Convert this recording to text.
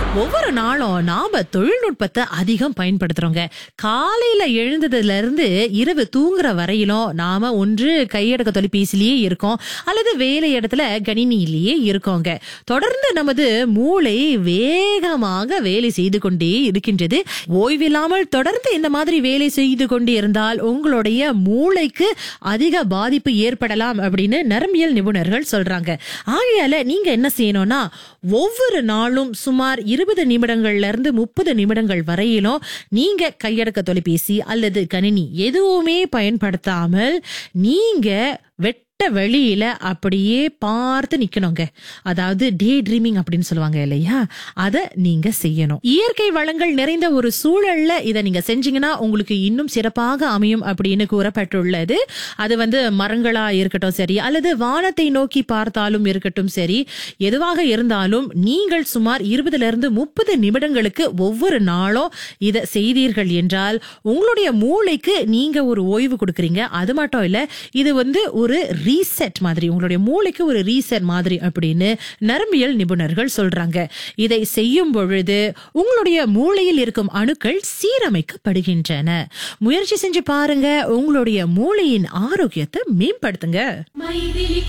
ஒவ்வொரு நாளும் நாம தொழில்நுட்பத்தை அதிகம் பயன்படுத்துறோங்க காலையில எழுந்ததுல இருந்து இரவு தூங்குற வரையிலும் நாம ஒன்று கையடக்க தொலைபேசிலேயே இருக்கோம் அல்லது வேலை இடத்துல கணினியிலேயே இருக்கோங்க தொடர்ந்து நமது மூளை வேகமாக வேலை செய்து கொண்டே இருக்கின்றது ஓய்வில்லாமல் தொடர்ந்து இந்த மாதிரி வேலை செய்து கொண்டு இருந்தால் உங்களுடைய மூளைக்கு அதிக பாதிப்பு ஏற்படலாம் அப்படின்னு நரம்பியல் நிபுணர்கள் சொல்றாங்க ஆகையால நீங்க என்ன செய்யணும்னா ஒவ்வொரு நாளும் சுமார் இருபது நிமிடங்கள்ல இருந்து முப்பது நிமிடங்கள் வரையிலும் நீங்க கையடக்க தொலைபேசி அல்லது கணினி எதுவுமே பயன்படுத்தாமல் நீங்க வெட்ட வெளியில அப்படியே பார்த்து நிக்கணுங்க அதாவது டே ட்ரீமிங் அப்படின்னு சொல்லுவாங்க இல்லையா அத நீங்க செய்யணும் இயற்கை வளங்கள் நிறைந்த ஒரு சூழல்ல இதை நீங்க செஞ்சீங்கன்னா உங்களுக்கு இன்னும் சிறப்பாக அமையும் அப்படின்னு கூறப்பட்டுள்ளது அது வந்து மரங்களா இருக்கட்டும் சரி அல்லது வானத்தை நோக்கி பார்த்தாலும் இருக்கட்டும் சரி எதுவாக இருந்தாலும் நீங்கள் சுமார் இருபதுல இருந்து முப்பது நிமிடங்களுக்கு ஒவ்வொரு நாளும் இதை செய்தீர்கள் என்றால் உங்களுடைய மூளைக்கு நீங்க ஒரு ஓய்வு கொடுக்குறீங்க அது மட்டும் இல்ல இது வந்து ஒரு ரீசெட் மாதிரி உங்களுடைய மூளைக்கு ஒரு ரீசெட் மாதிரி அப்படின்னு நரம்பியல் நிபுணர்கள் சொல்றாங்க இதை செய்யும் பொழுது உங்களுடைய மூளையில் இருக்கும் அணுக்கள் சீரமைக்கப்படுகின்றன முயற்சி செஞ்சு பாருங்க உங்களுடைய மூளையின் ஆரோக்கியத்தை மேம்படுத்துங்க மைதிலி